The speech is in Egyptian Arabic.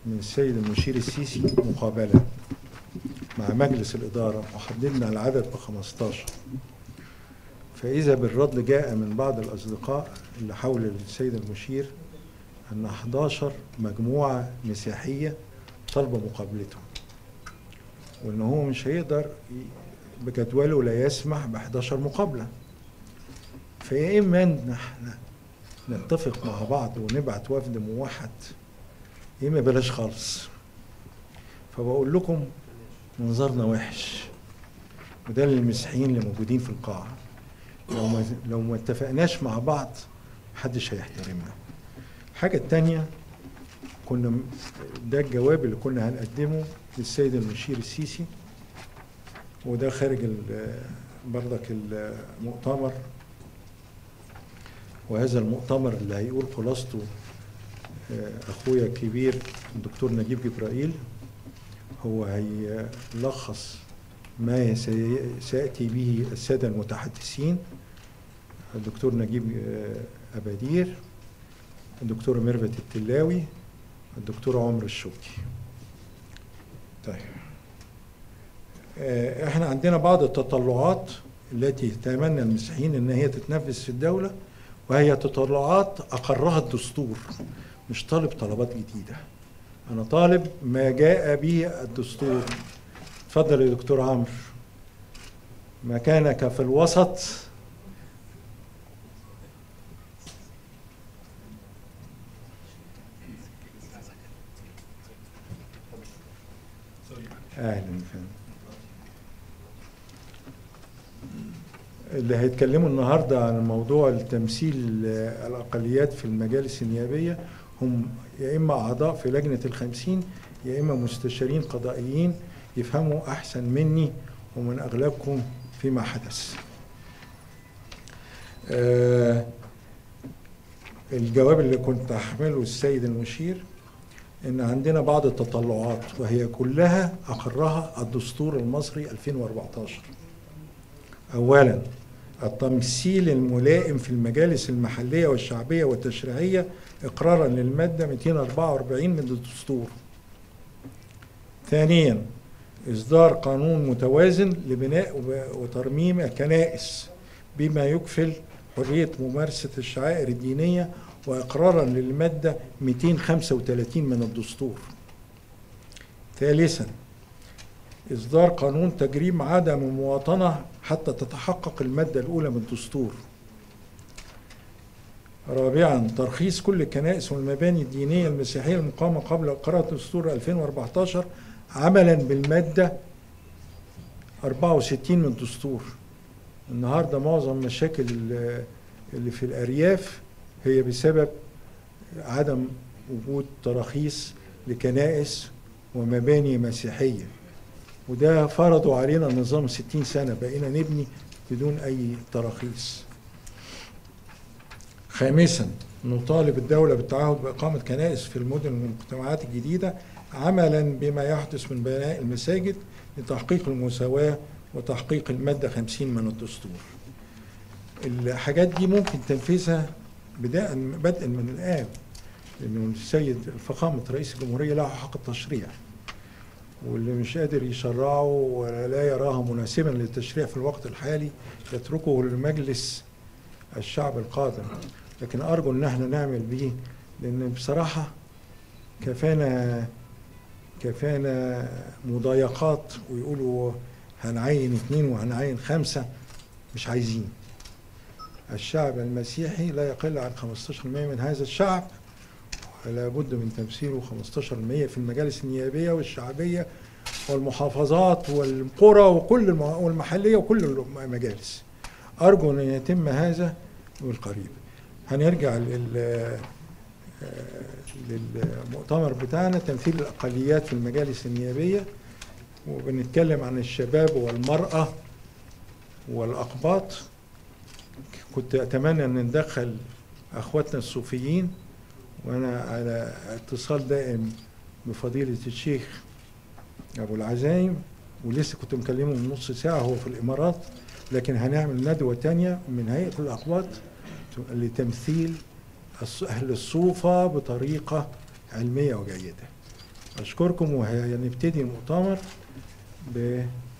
من السيد المشير السيسي مقابلة مع مجلس الإدارة وحددنا العدد ب 15 فإذا بالرد جاء من بعض الأصدقاء اللي حول السيد المشير أن 11 مجموعة مسيحية طالبة مقابلته وإن هو مش هيقدر ي- بجدوله لا يسمح ب 11 مقابلة فيا إما إن إحنا نتفق مع بعض ونبعت وفد موحد يا إما بلاش خالص فبقول لكم منظرنا وحش وده للمسيحيين اللي موجودين في القاعة لو ما لو ما اتفقناش مع بعض محدش هيحترمنا الحاجة التانية كنا م- ده الجواب اللي كنا هنقدمه للسيد المشير السيسي وده خارج ال- برضك المؤتمر وهذا المؤتمر اللي هيقول خلاصته آه، اخويا الكبير الدكتور نجيب جبرائيل هو هيلخص ما سي- سياتي به الساده المتحدثين الدكتور نجيب آه، ابادير الدكتور ميرفت التلاوي الدكتور عمرو الشوكي طيب آه، احنا عندنا بعض التطلعات التي يتمنى المسيحيين ان هي تتنفذ في الدوله وهي تطلعات اقرها الدستور مش طالب طلبات جديده انا طالب ما جاء به الدستور اتفضل يا دكتور عمرو مكانك في الوسط اهلا وسهلا اللي هيتكلموا النهارده عن موضوع التمثيل آه، الاقليات في المجالس النيابيه هم يا اما اعضاء في لجنه الخمسين يا اما مستشارين قضائيين يفهموا احسن مني ومن اغلبكم فيما حدث. آه، الجواب اللي كنت احمله السيد المشير ان عندنا بعض التطلعات وهي كلها اقرها الدستور المصري 2014 اولا التمثيل الملائم في المجالس المحليه والشعبيه والتشريعيه اقرارا للماده 244 من الدستور ثانيا اصدار قانون متوازن لبناء وب- وترميم الكنائس بما يكفل حريه ممارسه الشعائر الدينيه واقرارا للماده 235 من الدستور ثالثا إصدار قانون تجريم عدم المواطنة حتى تتحقق المادة الأولى من الدستور رابعا ترخيص كل الكنائس والمباني الدينية المسيحية المقامة قبل قراءة دستور 2014 عملا بالمادة 64 من الدستور النهاردة معظم مشاكل ال- اللي في الأرياف هي بسبب عدم وجود تراخيص لكنائس ومباني مسيحيه وده فرضوا علينا نظام 60 سنة بقينا نبني بدون أي تراخيص خامسا نطالب الدولة بالتعهد بإقامة كنائس في المدن والمجتمعات الجديدة عملا بما يحدث من بناء المساجد لتحقيق المساواة وتحقيق المادة 50 من الدستور الحاجات دي ممكن تنفيذها بداء بدءا من الآن لأنه السيد فخامة رئيس الجمهورية له حق التشريع واللي مش قادر يشرعه ولا لا يراها مناسبا للتشريع في الوقت الحالي يتركه لمجلس الشعب القادم لكن ارجو ان احنا نعمل بيه لان بصراحه كفانا كفانا مضايقات ويقولوا هنعين اثنين وهنعين خمسه مش عايزين الشعب المسيحي لا يقل عن 15% من هذا الشعب ولا بد من تمثيله 15% في المجالس النيابيه والشعبيه والمحافظات والقرى وكل الم- والمحليه وكل المجالس ارجو ان يتم هذا بالقريب هنرجع لل للمؤتمر بتاعنا تمثيل الاقليات في المجالس النيابيه وبنتكلم عن الشباب والمراه والاقباط كنت اتمنى ان ندخل اخواتنا الصوفيين وانا على اتصال دائم بفضيله الشيخ ابو العزايم ولسه كنت مكلمه من نص ساعه هو في الامارات لكن هنعمل ندوه تانية من هيئه الاقباط لتمثيل الص- اهل الصوفه بطريقه علميه وجيده أشكركم وهنبتدي المؤتمر ب